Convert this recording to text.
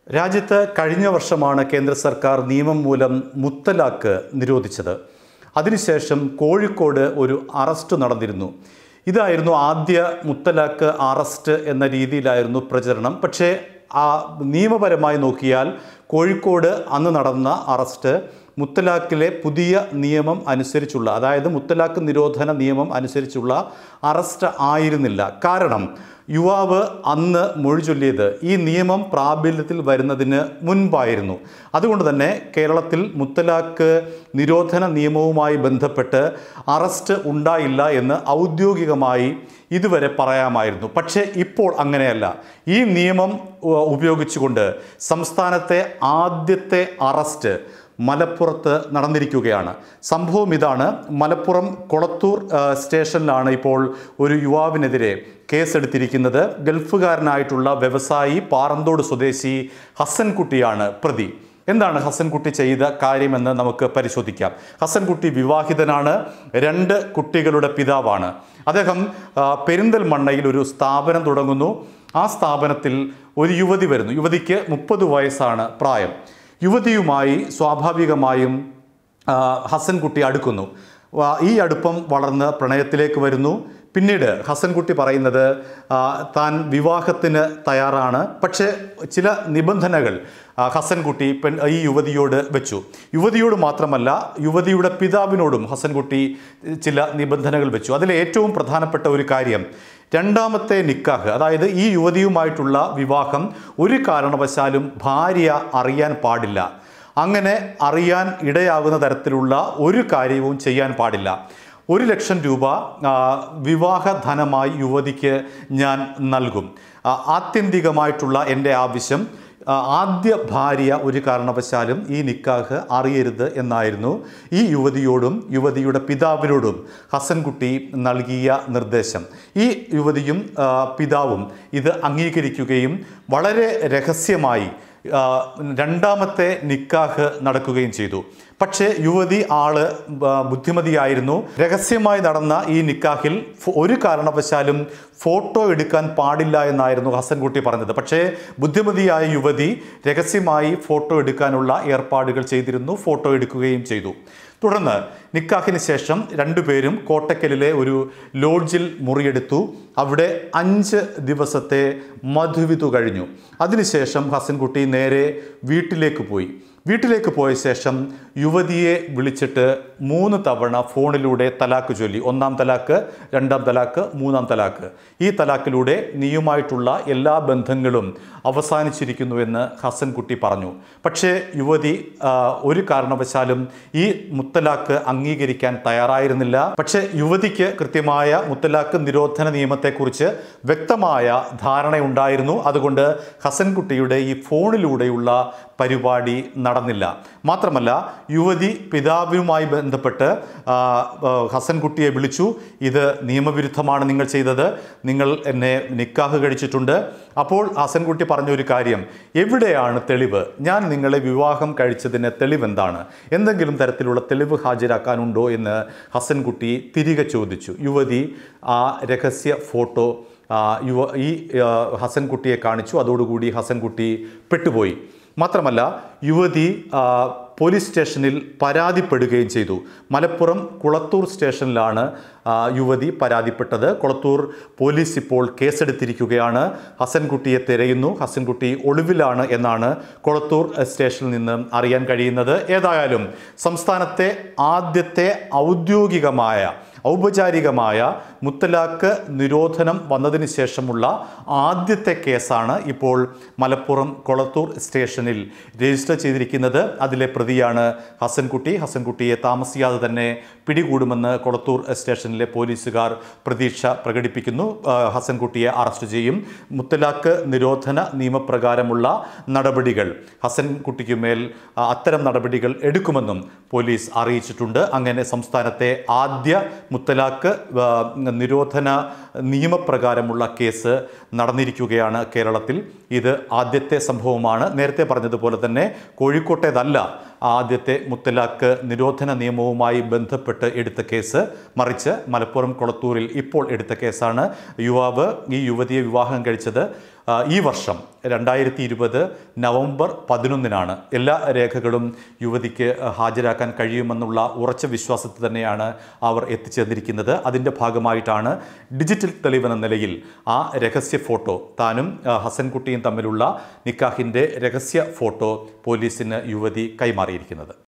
രാജ്യത്ത് കഴിഞ്ഞ വർഷമാണ് കേന്ദ്ര സർക്കാർ നിയമം മൂലം മുത്തലാക്ക് നിരോധിച്ചത് അതിനുശേഷം കോഴിക്കോട് ഒരു അറസ്റ്റ് നടന്നിരുന്നു ഇതായിരുന്നു ആദ്യ മുത്തലാക്ക് അറസ്റ്റ് എന്ന രീതിയിലായിരുന്നു പ്രചരണം പക്ഷേ ആ നിയമപരമായി നോക്കിയാൽ കോഴിക്കോട് അന്ന് നടന്ന അറസ്റ്റ് മുത്തലാഖിലെ പുതിയ നിയമം അനുസരിച്ചുള്ള അതായത് മുത്തലാഖ് നിരോധന നിയമം അനുസരിച്ചുള്ള അറസ്റ്റ് ആയിരുന്നില്ല കാരണം യുവാവ് അന്ന് മൊഴി ചൊല്ലിയത് ഈ നിയമം പ്രാബല്യത്തിൽ വരുന്നതിന് മുൻപായിരുന്നു അതുകൊണ്ട് തന്നെ കേരളത്തിൽ മുത്തലാഖ് നിരോധന നിയമവുമായി ബന്ധപ്പെട്ട് അറസ്റ്റ് ഉണ്ടായില്ല എന്ന് ഔദ്യോഗികമായി ഇതുവരെ പറയാമായിരുന്നു പക്ഷേ ഇപ്പോൾ അങ്ങനെയല്ല ഈ നിയമം ഉ- ഉപയോഗിച്ചുകൊണ്ട് സംസ്ഥാനത്തെ ആദ്യത്തെ അറസ്റ്റ് മലപ്പുറത്ത് നടന്നിരിക്കുകയാണ് സംഭവം ഇതാണ് മലപ്പുറം കൊളത്തൂർ ആ, സ്റ്റേഷനിലാണ് ഇപ്പോൾ ഒരു യുവാവിനെതിരെ കേസെടുത്തിരിക്കുന്നത് ഗൾഫുകാരനായിട്ടുള്ള വ്യവസായി പാറന്തോട് സ്വദേശി ഹസൻകുട്ടിയാണ് പ്രതി എന്താണ് ഹസൻകുട്ടി ചെയ്ത കാര്യമെന്ന് നമുക്ക് പരിശോധിക്കാം ഹസൻകുട്ടി വിവാഹിതനാണ് രണ്ട് കുട്ടികളുടെ പിതാവാണ് അദ്ദേഹം ആ, പെരിന്തൽമണ്ണയിൽ ഒരു സ്ഥാപനം തുടങ്ങുന്നു ആ സ്ഥാപനത്തിൽ ഒരു യുവതി വരുന്നു യുവതിക്ക് മുപ്പത് വയസ്സാണ് പ്രായം യുവതിയുമായി സ്വാഭാവികമായും ആ, ഹസൻകുട്ടി അടുക്കുന്നു ആ, ഈ അടുപ്പം വളർന്ന് പ്രണയത്തിലേക്ക് വരുന്നു പിന്നീട് ഹസൻകുട്ടി പറയുന്നത് ആ, താൻ വിവാഹത്തിന് തയ്യാറാണ് പക്ഷേ ചില നിബന്ധനകൾ ആ, ഹസൻകുട്ടി പെൺ ഈ യുവതിയോട് വെച്ചു യുവതിയോട് മാത്രമല്ല യുവതിയുടെ പിതാവിനോടും ഹസൻകുട്ടി ചില നിബന്ധനകൾ വെച്ചു അതിൽ ഏറ്റവും പ്രധാനപ്പെട്ട ഒരു കാര്യം രണ്ടാമത്തെ നിക്കാഹ് അതായത് ഈ യുവതിയുമായിട്ടുള്ള വിവാഹം ഒരു കാരണവശാലും ഭാര്യ അറിയാൻ പാടില്ല അങ്ങനെ അറിയാൻ ഇടയാകുന്ന തരത്തിലുള്ള ഒരു കാര്യവും ചെയ്യാൻ പാടില്ല ഒരു ലക്ഷം രൂപ ആ, വിവാഹ ധനമായി യുവതിക്ക് ഞാൻ നൽകും ആ, ആത്യന്തികമായിട്ടുള്ള എൻ്റെ ആവശ്യം ആ, ആദ്യ ഭാര്യ ഒരു കാരണവശാലും ഈ നിക്കാഹ് അറിയരുത് എന്നായിരുന്നു ഈ യുവതിയോടും യുവതിയുടെ പിതാവിനോടും ഹസൻകുട്ടി നൽകിയ നിർദ്ദേശം ഈ യുവതിയും ആ, പിതാവും ഇത് അംഗീകരിക്കുകയും വളരെ രഹസ്യമായി ആ, രണ്ടാമത്തെ നിക്കാഹ് നടക്കുകയും ചെയ്തു പക്ഷേ യുവതി ആള് ആ, ബുദ്ധിമതിയായിരുന്നു രഹസ്യമായി നടന്ന ഈ നിക്കാഹിൽ ഫോ- ഒരു കാരണവശാലും ഫോട്ടോ എടുക്കാൻ പാടില്ല എന്നായിരുന്നു ഹസൻകുട്ടി പറഞ്ഞത് പക്ഷേ ബുദ്ധിമതിയായ യുവതി രഹസ്യമായി ഫോട്ടോ എടുക്കാനുള്ള ഏർപ്പാടുകൾ ചെയ്തിരുന്നു ഫോട്ടോ എടുക്കുകയും ചെയ്തു തുടർന്ന് നിക്കാഹിന് ശേഷം രണ്ടുപേരും കോട്ടക്കലിലെ ഒരു ലോഡ്ജിൽ മുറിയെടുത്തു അവിടെ അഞ്ച് ദിവസത്തെ മധുവിധു കഴിഞ്ഞു അതിനുശേഷം ഹസൻകുട്ടി നേരെ വീട്ടിലേക്ക് പോയി വീട്ടിലേക്ക് പോയ ശേഷം യുവതിയെ വിളിച്ചിട്ട് മൂന്ന് തവണ ഫോണിലൂടെ തലാക്ക് ചൊല്ലി ഒന്നാം തലാക്ക് രണ്ടാം തലാക്ക് മൂന്നാം തലാക്ക് ഈ തലാക്കിലൂടെ നീയുമായിട്ടുള്ള എല്ലാ ബന്ധങ്ങളും അവസാനിച്ചിരിക്കുന്നുവെന്ന് ഹസൻകുട്ടി പറഞ്ഞു പക്ഷേ യുവതി ആ, ഒരു കാരണവശാലും ഈ മുത്തലാക്ക് അംഗീകരിക്കാൻ തയ്യാറായിരുന്നില്ല പക്ഷേ യുവതിക്ക് കൃത്യമായ മുത്തലാക്ക് നിരോധന നിയമത്തെക്കുറിച്ച് വ്യക്തമായ ധാരണയുണ്ടായിരുന്നു അതുകൊണ്ട് ഹസൻകുട്ടിയുടെ ഈ ഫോണിലൂടെയുള്ള പരിപാടി നടന്നില്ല മാത്രമല്ല യുവതി പിതാവിനുമായി ബന്ധപ്പെട്ട് ആ, ആ, ഹസൻകുട്ടിയെ വിളിച്ചു ഇത് നിയമവിരുദ്ധമാണ് നിങ്ങൾ ചെയ്തത് നിങ്ങൾ എന്നെ നിക്കാഹ് കഴിച്ചിട്ടുണ്ട് അപ്പോൾ ഹസൻകുട്ടി പറഞ്ഞ ഒരു കാര്യം എവിടെയാണ് തെളിവ് ഞാൻ നിങ്ങളെ വിവാഹം കഴിച്ചതിന് തെളിവ് എന്താണ് എന്തെങ്കിലും തരത്തിലുള്ള തെളിവ് ഹാജരാക്കാനുണ്ടോ എന്ന് ഹസൻകുട്ടി തിരികെ ചോദിച്ചു യുവതി ആ രഹസ്യ ഫോട്ടോ ആ, യുവ ഈ ആ, ഹസൻകുട്ടിയെ കാണിച്ചു അതോടുകൂടി ഹസൻകുട്ടി പെട്ടുപോയി മാത്രമല്ല യുവതി ആ, പോലീസ് സ്റ്റേഷനിൽ പരാതിപ്പെടുകയും ചെയ്തു മലപ്പുറം കുളത്തൂർ സ്റ്റേഷനിലാണ് ആ, യുവതി പരാതിപ്പെട്ടത് കുളത്തൂർ പോലീസ് ഇപ്പോൾ കേസെടുത്തിരിക്കുകയാണ് ഹസൻകുട്ടിയെ തിരയുന്നു ഹസൻകുട്ടി ഒളിവിലാണ് എന്നാണ് കുളത്തൂർ സ്റ്റേഷനിൽ നിന്ന് അറിയാൻ കഴിയുന്നത് ഏതായാലും സംസ്ഥാനത്തെ ആദ്യത്തെ ഔദ്യോഗികമായ ഔപചാരികമായ മുത്തലാക്ക് നിരോധനം വന്നതിന് ശേഷമുള്ള ആദ്യത്തെ കേസാണ് ഇപ്പോൾ മലപ്പുറം കൊളത്തൂർ സ്റ്റേഷനിൽ രജിസ്റ്റർ ചെയ്തിരിക്കുന്നത് അതിലെ പ്രതിയാണ് ഹസൻകുട്ടി ഹസൻകുട്ടിയെ താമസിയാതെ തന്നെ പിടികൂടുമെന്ന് കൊളത്തൂർ സ്റ്റേഷനിലെ പോലീസുകാർ പ്രതീക്ഷ പ്രകടിപ്പിക്കുന്നു ആ, ഹസൻകുട്ടിയെ അറസ്റ്റ് ചെയ്യും മുത്തലാക്ക് നിരോധന നിയമപ്രകാരമുള്ള നടപടികൾ ഹസൻകുട്ടിക്കുമേൽ ആ, അത്തരം നടപടികൾ എടുക്കുമെന്നും പോലീസ് അറിയിച്ചിട്ടുണ്ട് അങ്ങനെ സംസ്ഥാനത്തെ ആദ്യ മുത്തലാക്ക് ആ, നിരോധന നിയമപ്രകാരമുള്ള കേസ് നടന്നിരിക്കുകയാണ് കേരളത്തിൽ ഇത് ആദ്യത്തെ സംഭവമാണ് നേരത്തെ പറഞ്ഞതുപോലെ തന്നെ കോഴിക്കോട്ടേതല്ല ആദ്യത്തെ മുത്തലാക്ക് നിരോധന നിയമവുമായി ബന്ധപ്പെട്ട് എടുത്ത കേസ് മറിച്ച് മലപ്പുറം കൊളത്തൂരിൽ ഇപ്പോൾ എടുത്ത കേസാണ് യുവാവ് ഈ യുവതിയെ വിവാഹം കഴിച്ചത് ആ, ഈ വർഷം രണ്ടായിരത്തി ഇരുപത് നവംബർ പതിനൊന്നിനാണ് എല്ലാ രേഖകളും യുവതിക്ക് ഹാജരാക്കാൻ കഴിയുമെന്നുള്ള ഉറച്ച വിശ്വാസത്തിൽ തന്നെയാണ് അവർ എത്തിച്ചേർന്നിരിക്കുന്നത് അതിൻ്റെ ഭാഗമായിട്ടാണ് ഡിജിറ്റൽ തെളിവെന്ന നിലയിൽ ആ രഹസ്യ ഫോട്ടോ താനും ആ, ഹസൻകുട്ടിയും തമ്മിലുള്ള നിക്കാഹിൻ്റെ രഹസ്യ ഫോട്ടോ പോലീസിന് യുവതി കൈമാറിയിരിക്കുന്നത്